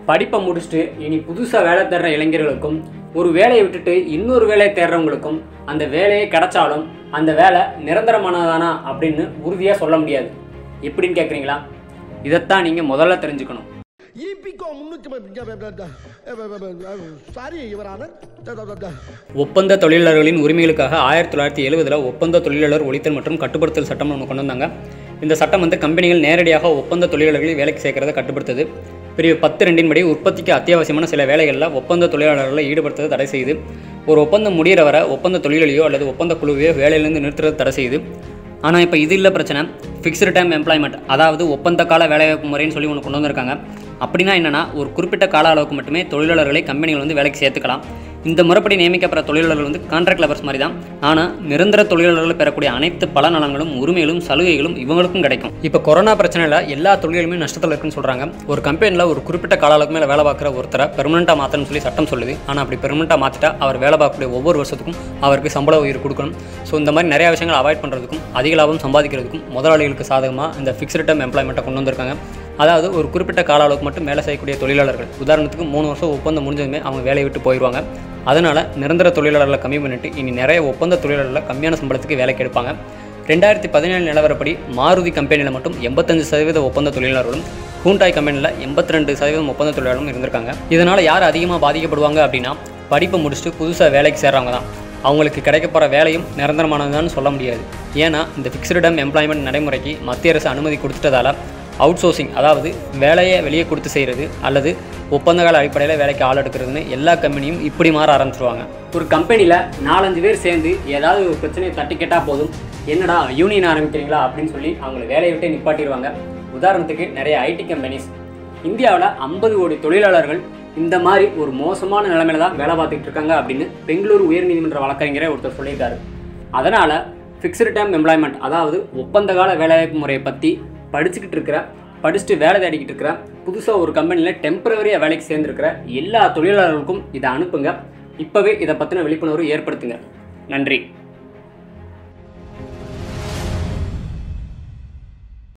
படிப்பை முடிச்சுட்டு இனி புதுசாக வேலை தேடுற இளைஞர்களுக்கும் ஒரு வேலையை விட்டுட்டு இன்னொரு வேலையை தேடுறவங்களுக்கும் அந்த வேலையே கிடைச்சாலும் அந்த வேலை நிரந்தரமானதானா அப்படின்னு உறுதியாக சொல்ல முடியாது எப்படின்னு கேட்குறீங்களா இதைத்தான் நீங்கள் முதல்ல தெரிஞ்சுக்கணும் இபிகோ முன்னூத்தி சாரி இவரான ஒப்பந்த தொழிலாளர்களின் உரிமைகளுக்காக ஆயிரத்தி தொள்ளாயிரத்தி எழுபதில் ஒப்பந்த தொழிலாளர் ஒழித்தல் மற்றும் கட்டுப்படுத்தல் சட்டம் ஒன்று கொண்டு வந்தாங்க இந்த சட்டம் வந்து கம்பெனிகள் நேரடியாக ஒப்பந்த தொழிலாளர்களை வேலைக்கு சேர்க்கறதை கட்டுப்படுத்துது பிரிவு பத்து ரெண்டின் படி உற்பத்திக்கு அத்தியாவசியமான சில வேலைகளில் ஒப்பந்த தொழிலாளர்களை ஈடுபடுத்துவதை தடை செய்யுது ஒரு ஒப்பந்தம் முடிகிற வரை ஒப்பந்த தொழிலாளியோ அல்லது ஒப்பந்த குழுவையோ வேலையிலிருந்து நிறுத்துறது தடை செய்யுது ஆனால் இப்போ இது இல்லை பிரச்சனை ஃபிக்ஸ்டு டைம் எம்ப்ளாய்மெண்ட் அதாவது ஒப்பந்த கால வேலைவாய்ப்பு முறைன்னு சொல்லி ஒன்று கொண்டு வந்திருக்காங்க அப்படின்னா என்னென்னா ஒரு குறிப்பிட்ட கால அளவுக்கு மட்டுமே தொழிலாளர்களை கம்பெனிகள் வந்து வேலைக்கு சேர்த்துக்கலாம் இந்த முறைப்படி நியமிக்கப்படுற தொழிலாளர்கள் வந்து கான்ட்ராக்ட் லெவர்ஸ் மாதிரி தான் ஆனால் நிரந்தர தொழிலாளர்கள் பெறக்கூடிய அனைத்து பல நலன்களும் உரிமைகளும் சலுகைகளும் இவங்களுக்கும் கிடைக்கும் இப்போ கொரோனா பிரச்சனையில் எல்லா தொழிலுமே நஷ்டத்தில் இருக்குன்னு சொல்கிறாங்க ஒரு கம்பெனியில் ஒரு குறிப்பிட்ட கால அளவுக்கு மேலே வேலை பார்க்குற ஒருத்தரை பெர்மனெண்ட்டாக மாற்றணும்னு சொல்லி சட்டம் சொல்லுது ஆனால் அப்படி பெர்மனெண்ட்டாக மாற்றிட்டா அவர் வேலை பார்க்கக்கூடிய ஒவ்வொரு வருஷத்துக்கும் அவருக்கு சம்பள உயிர் கொடுக்கணும் ஸோ இந்த மாதிரி நிறைய விஷயங்களை அவாய்ட் பண்ணுறதுக்கும் அதிக லாபம் சம்பாதிக்கிறதுக்கும் முதலாளிகளுக்கு சாதகமாக இந்த ஃபிக்ஸ்டு டைம் எம்ப்ளாய்மெண்ட்டை கொண்டு வந்திருக்காங்க அதாவது ஒரு குறிப்பிட்ட கால அளவுக்கு மட்டும் வேலை செய்யக்கூடிய தொழிலாளர்கள் உதாரணத்துக்கு மூணு வருஷம் ஒப்பந்தம் முடிஞ்சதுமே அவங்க வேலையை விட்டு போயிடுவாங்க அதனால் நிரந்தர தொழிலாளர்களை கம்மி பண்ணிட்டு இனி நிறைய ஒப்பந்த தொழிலாளர்களை கம்மியான சம்பளத்துக்கு வேலைக்கு எடுப்பாங்க ரெண்டாயிரத்தி பதினேழு நிலவரப்படி மாருதி கம்பெனியில் மட்டும் எண்பத்தஞ்சு சதவீத ஒப்பந்த தொழிலாளர்களும் ஹூண்டாய் கம்பெனியில் எண்பத்தி ரெண்டு சதவீதம் ஒப்பந்த தொழிலாளர்களும் இருந்திருக்காங்க இதனால் யார் அதிகமாக பாதிக்கப்படுவாங்க அப்படின்னா படிப்பை முடிச்சுட்டு புதுசாக வேலைக்கு சேர்றவங்க தான் அவங்களுக்கு கிடைக்க போகிற வேலையும் நிரந்தரமானதுன்னு சொல்ல முடியாது ஏன்னா இந்த ஃபிக்ஸ்டு டம் எம்ப்ளாய்மெண்ட் நடைமுறைக்கு மத்திய அரசு அனுமதி கொடுத்துட்டதால அவுட் சோர்சிங் அதாவது வேலையை வெளியே கொடுத்து செய்கிறது அல்லது ஒப்பந்தகால அடிப்படையில் வேலைக்கு ஆள் எடுக்கிறதுன்னு எல்லா கம்பெனியும் இப்படி மாற ஆரம்பிச்சிருவாங்க ஒரு கம்பெனியில் நாலஞ்சு பேர் சேர்ந்து ஏதாவது ஒரு பிரச்சனையை தட்டி கேட்டால் போதும் என்னடா யூனியன் ஆரம்பிக்கிறீங்களா அப்படின்னு சொல்லி அவங்கள வேலையை விட்டே நிப்பாட்டிடுவாங்க உதாரணத்துக்கு நிறைய ஐடி கம்பெனிஸ் இந்தியாவில் ஐம்பது கோடி தொழிலாளர்கள் இந்த மாதிரி ஒரு மோசமான நிலைமையில தான் வேலை பார்த்துக்கிட்டு இருக்காங்க அப்படின்னு பெங்களூரு உயர்நீதிமன்ற வழக்கறிஞரே ஒருத்தர் சொல்லியிருக்காரு அதனால் ஃபிக்ஸ்டு டைம் எம்ப்ளாய்மெண்ட் அதாவது ஒப்பந்த கால வேலைவாய்ப்பு முறையை பற்றி படிச்சுக்கிட்டு இருக்கிற படிச்சுட்டு வேலை தேடிக்கிட்டு இருக்கிற புதுசாக ஒரு கம்பெனியில் டெம்பரவரியாக வேலைக்கு சேர்ந்துருக்கிற எல்லா தொழிலாளர்களுக்கும் இதை அனுப்புங்க இப்போவே இதை பற்றின விழிப்புணர்வு ஏற்படுத்துங்க நன்றி